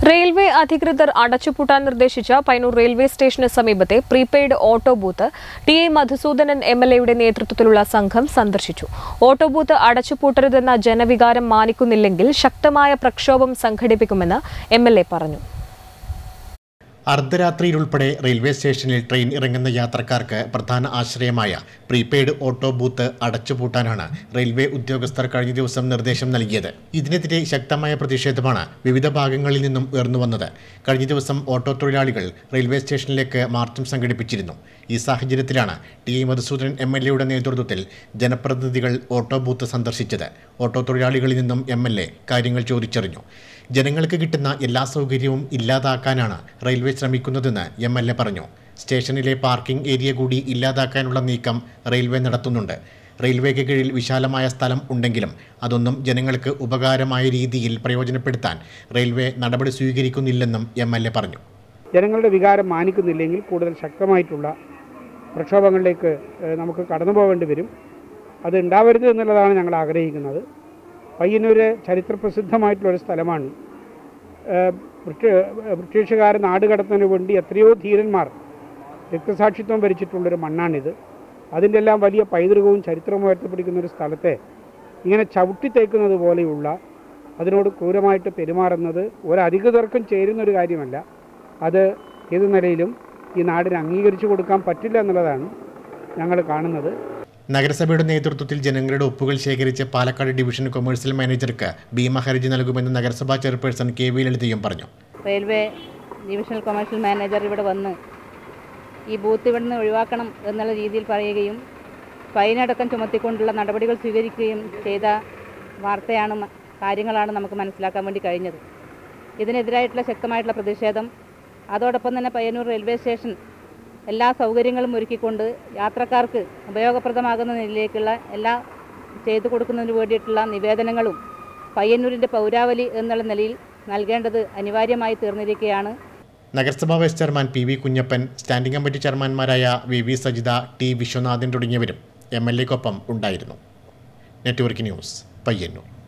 railway അധികൃതർ അടച്ചുപൂട്ടാൻ നിർദ്ദേശിച്ച പൈനൂർ റെയിൽവേ സ്റ്റേഷന് സമീപത്തെ prepaid auto booth T A Madhusoodanan M L എയുടെ നേതൃത്വത്തിലുള്ള സംഘം സന്ദർശിച്ചു ഓട്ടോ ബൂത്ത് അടച്ചുപൂട്ടരുതെന്ന ജനവികാരം മാനിക്കുന്നില്ലെങ്കിൽ ശക്തമായ പ്രക്ഷോഭം സംഘടിപ്പിക്കുമെന്ന് എം എൽ എ പറഞ്ഞു അർദ്ധരാത്രിയിലുൾപ്പെടെ റെയിൽവേ സ്റ്റേഷനിൽ ട്രെയിൻ ഇറങ്ങുന്ന യാത്രക്കാർക്ക് പ്രധാന ആശ്രയമായ പ്രീപെയ്ഡ് ഓട്ടോ ബൂത്ത് അടച്ചുപൂട്ടാനാണ് റെയിൽവേ ഉദ്യോഗസ്ഥർ കഴിഞ്ഞ ദിവസം നിർദ്ദേശം നൽകിയത് ഇതിനെതിരെ ശക്തമായ പ്രതിഷേധമാണ് വിവിധ ഭാഗങ്ങളിൽ നിന്നും ഉയർന്നു വന്നത് കഴിഞ്ഞ ദിവസം ഓട്ടോ തൊഴിലാളികൾ റെയിൽവേ സ്റ്റേഷനിലേക്ക് മാർച്ചും സംഘടിപ്പിച്ചിരുന്നു ഈ സാഹചര്യത്തിലാണ് T A Madhusoodanan M L എയുടെ നേതൃത്വത്തിൽ ജനപ്രതിനിധികൾ ഓട്ടോ ബൂത്ത് സന്ദർശിച്ചത് ഓട്ടോ തൊഴിലാളികളിൽ നിന്നും എം എൽ എ കാര്യങ്ങൾ ചോദിച്ചറിഞ്ഞു ജനങ്ങൾക്ക് കിട്ടുന്ന എല്ലാ സൗകര്യവും ഇല്ലാതാക്കാനാണ് റെയിൽവേ ശ്രമിക്കുന്നതെന്ന് എം എൽ എ പറഞ്ഞു സ്റ്റേഷനിലെ പാർക്കിംഗ് ഏരിയ കൂടി ഇല്ലാതാക്കാനുള്ള നീക്കം റെയിൽവേ നടത്തുന്നുണ്ട് റെയിൽവേക്ക് കീഴിൽ വിശാലമായ സ്ഥലം ഉണ്ടെങ്കിലും അതൊന്നും ജനങ്ങൾക്ക് ഉപകാരമായ രീതിയിൽ പ്രയോജനപ്പെടുത്താൻ റെയിൽവേ നടപടി സ്വീകരിക്കുന്നില്ലെന്നും എം എൽ എ പറഞ്ഞു ജനങ്ങളുടെ വികാരം മാനിക്കുന്നില്ലെങ്കിൽ കൂടുതൽ ശക്തമായിട്ടുള്ള പ്രക്ഷോഭങ്ങളിലേക്ക് ഏഹ്, നമുക്ക് കടന്നു പോകേണ്ടി വരും അത് ഉണ്ടാവരുത് എന്നുള്ളതാണ് ഞങ്ങൾ ആഗ്രഹിക്കുന്നത് പയ്യന്നൂര് ചരിത്രപ്രസിദ്ധമായിട്ടുള്ള ഒരു സ്ഥലമാണ് ഏഹ്, ബ്രിട്ടീ- ബ്രിട്ടീഷുകാർ നാട് കടത്തുന്നതിന് വേണ്ടി എത്രയോ ധീരന്മാർ രക്തസാക്ഷിത്വം ഭരിച്ചിട്ടുള്ളൊരു മണ്ണാണിത് അതിൻ്റെ എല്ലാം വലിയ പൈതൃകവും ചരിത്രവും ഉയർത്തപ്പിടിക്കുന്ന ഒരു സ്ഥലത്തെ ഇങ്ങനെ ചവിട്ടിത്തേക്കുന്നത് പോലെയുള്ള അതിനോട് ക്രൂരമായിട്ട് പെരുമാറുന്നത് ഒരധികൃതർക്കും ചേരുന്ന ഒരു കാര്യമല്ല അത് ഏത് നിലയിലും ഈ നാടിന് അംഗീകരിച്ചു കൊടുക്കാൻ പറ്റില്ല എന്നുള്ളതാണ് ഞങ്ങൾ കാണുന്നത് നഗരസഭയുടെ നേതൃത്വത്തിൽ ജനങ്ങളുടെ ഒപ്പുകൾ ശേഖരിച്ച് പാലക്കാട് ഡിവിഷൻ കൊമേഴ്സ്യൽ മാനേജർക്ക് ഭീമ ഹർജി നൽകുമെന്ന് നഗരസഭാ ചെയർപേഴ്സൺ കെ വി ലളിതയും പറഞ്ഞു റെയിൽവേ ഡിവിഷണൽ കൊമേഴ്ഷ്യൽ മാനേജർ ഇവിടെ വന്ന് ഈ ബൂത്ത് ഇവിടെ നിന്ന് ഒഴിവാക്കണം എന്നുള്ള രീതിയിൽ പറയുകയും ഫൈനടക്കം ചുമത്തിക്കൊണ്ടുള്ള നടപടികൾ സ്വീകരിക്കുകയും ചെയ്ത വാർത്തയാണ് മ- കാര്യങ്ങളാണ് നമുക്ക് മനസ്സിലാക്കാൻ വേണ്ടി കഴിഞ്ഞത് ഇതിനെതിരായിട്ടുള്ള ശക്തമായിട്ടുള്ള പ്രതിഷേധം അതോടൊപ്പം തന്നെ പയ്യന്നൂർ റെയിൽവേ സ്റ്റേഷൻ എല്ലാ സൗകര്യങ്ങളും ഒരുക്കിക്കൊണ്ട് യാത്രക്കാർക്ക് ഉപയോഗപ്രദമാകുന്ന നിലയിലേക്കുള്ള എല്ലാ ചെയ്തു കൊടുക്കുന്നതിന് വേണ്ടിയിട്ടുള്ള നിവേദനങ്ങളും പയ്യന്നൂരിൻ്റെ പൗരാവലി എന്നുള്ള നിലയിൽ നൽകേണ്ടത് അനിവാര്യമായി തീർന്നിരിക്കുകയാണ് നഗരസഭാ vice chairman P V Kunjappan standing committee ചെയർമാൻമാരായ V V Sajitha T Viswanathan തുടങ്ങിയവരും എം എൽ എക്കൊപ്പം ഉണ്ടായിരുന്നു നെറ്റ്വർക്ക് ന്യൂസ് പയ്യന്നൂർ